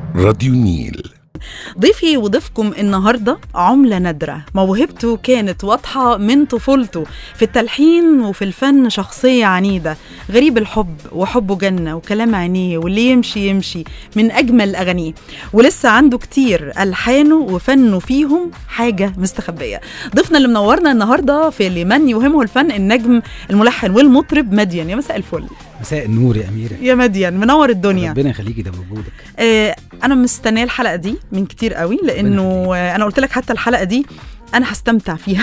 راديو نيل ضيفي وضيفكم النهارده عملة نادرة موهبته كانت واضحة من طفولته في التلحين وفي الفن شخصية عنيدة غريب الحب وحبه جنة وكلام عينيه واللي يمشي يمشي من أجمل أغانيه ولسه عنده كتير ألحانه وفنه فيهم حاجة مستخبية ضيفنا اللي منورنا النهارده في لمن يوهمه الفن النجم الملحن والمطرب مدين يا مساء الفل مساء النور يا أميرة يا مدين منور الدنيا ربنا يخليكي ده بوجودك آه، انا مستنيه الحلقه دي من كتير قوي لانه آه، انا قلت لك حتى الحلقه دي انا هستمتع فيها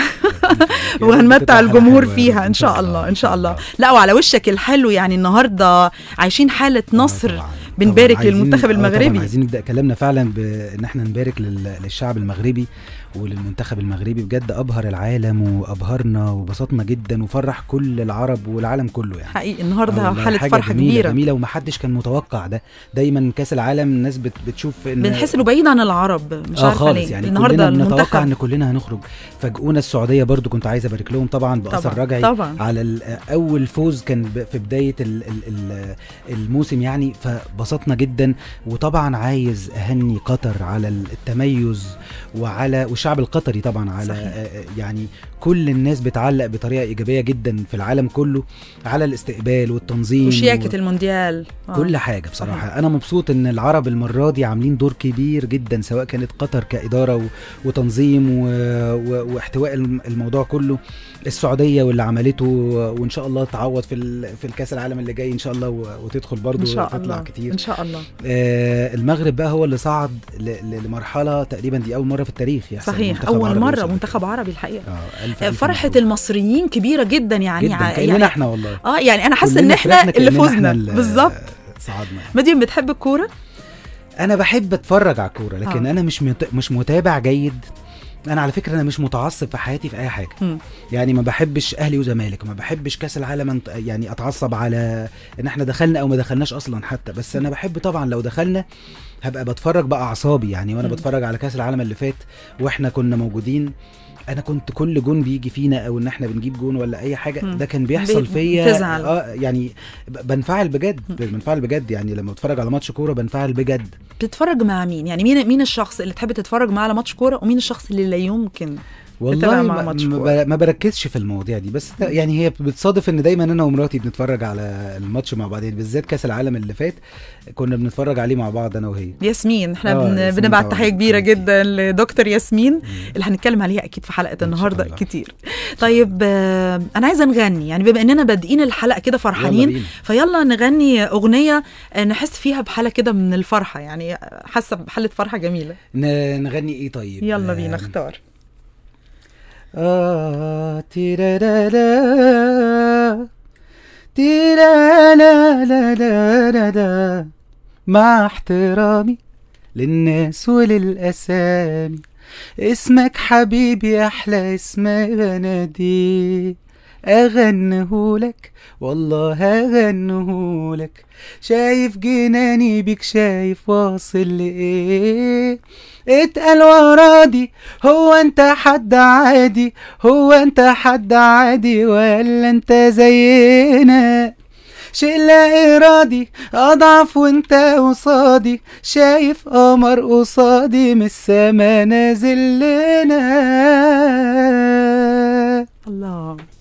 وهنمتع الجمهور فيها ان شاء الله ان شاء الله لا وعلى وشك الحلو يعني النهارده عايشين حاله نصر بنبارك للمنتخب المغربي عايزين نبدا كلامنا فعلا بان احنا نبارك لل- للشعب المغربي وللمنتخب المغربي بجد ابهر العالم وابهرنا وبسطنا جدا وفرح كل العرب والعالم كله يعني حقيقي آه النهارده والله حاله حاجة فرحه جميلة كبيره جميله ومحدش كان متوقع ده دايما كاس العالم الناس بت بتشوف ان بنحس انه بعيد عن العرب مش اه عارفه خالص ليه يعني النهارده كلنا بنتوقع المنتخب ان كلنا هنخرج فاجئونا السعوديه برضو كنت عايز ابارك لهم طبعا باثر طبعا رجعي طبعا على ال- اول فوز كان ب- في بدايه ال ال ال الموسم يعني فبسطنا جدا وطبعا عايز اهني قطر على التميز وعلى والشعب القطري طبعا على صحيح. آه، آه، يعني كل الناس بتعلق بطريقه ايجابيه جدا في العالم كله على الاستقبال والتنظيم وشياكه المونديال آه. كل حاجه بصراحه انا مبسوط ان العرب المره دي عاملين دور كبير جدا سواء كانت قطر كاداره و... وتنظيم و... و... واحتواء الم- الموضوع كله السعوديه واللي عملته وان شاء الله تعوض في ال... في الكاس العالم اللي جاي ان شاء الله و... وتدخل برضو ان شاء وتطلع الله كتير ان شاء الله آه المغرب بقى هو اللي صعد ل... ل- لمرحله تقريبا دي اول مره في التاريخ يحصل صحيح منتخب اول عربي مره يوصل منتخب لكده. عربي الحقيقه اه ألف ألف فرحه مبروك. المصريين كبيره جدا يعني جدا ع- كاننا يعني احنا والله اه يعني انا حاسه ان كلنا احنا فرحنا اللي كأننا إحنا فزنا اللي بالظبط صعدنا مديم بتحب الكوره انا بحب اتفرج على الكوره لكن آه. انا مش مت... مش متابع جيد انا على فكره انا مش متعصب في حياتي في اي حاجه مم. يعني ما بحبش اهلي وزمالك وما بحبش كاس العالم أنت- يعني اتعصب على ان احنا دخلنا او ما دخلناش اصلا حتى بس انا بحب طبعا لو دخلنا هبقى بتفرج باعصابي يعني وانا مم. بتفرج على كاس العالم اللي فات واحنا كنا موجودين انا كنت كل جون بيجي فينا او ان احنا بنجيب جون ولا اي حاجه مم. ده كان بيحصل بي- فيا بتزعل. اه يعني ب- بنفعل بجد بنفعل بجد يعني لما بتفرج على ماتش كوره بنفعل بجد بتتفرج مع مين يعني مين مين الشخص اللي تحب تتفرج معاه على ماتش كوره ومين الشخص اللي لا يمكن والله بتابع مع ما, ماتش ما, كورة. ب- ما بركزش في المواضيع دي بس يعني هي بتصادف ان دايما انا ومراتي بنتفرج على الماتش مع بعض يعني بالذات كاس العالم اللي فات كنا بنتفرج عليه مع بعض انا وهي ياسمين احنا آه، بن... ياسمين بنبعت طبعاً. تحيه كبيره حبيبتي. جدا لدكتور ياسمين اللي هنتكلم عليها اكيد في حلقه شاء النهارده الله. كتير طيب آه، انا عايزه نغني يعني بما اننا بادئين الحلقه كده يلا فرحانين بينا. فيلا نغني اغنيه آه، نحس فيها بحاله كده من الفرحه يعني حاسه بحاله فرحه جميله ن- نغني ايه طيب يلا آه، بينا اختار آه تيرارالا تيرالالالالا مع احترامي للناس وللأسامي اسمك حبيبي أحلى اسم بناديه أغنهولك والله أغنهولك شايف جناني بيك شايف واصل لإيه اتقل ورادي هو انت حد عادي هو انت حد عادي ولا انت زينا شيء لا إرادي أضعف وانت قصادي شايف قمر قصادي من السما نازل لنا الله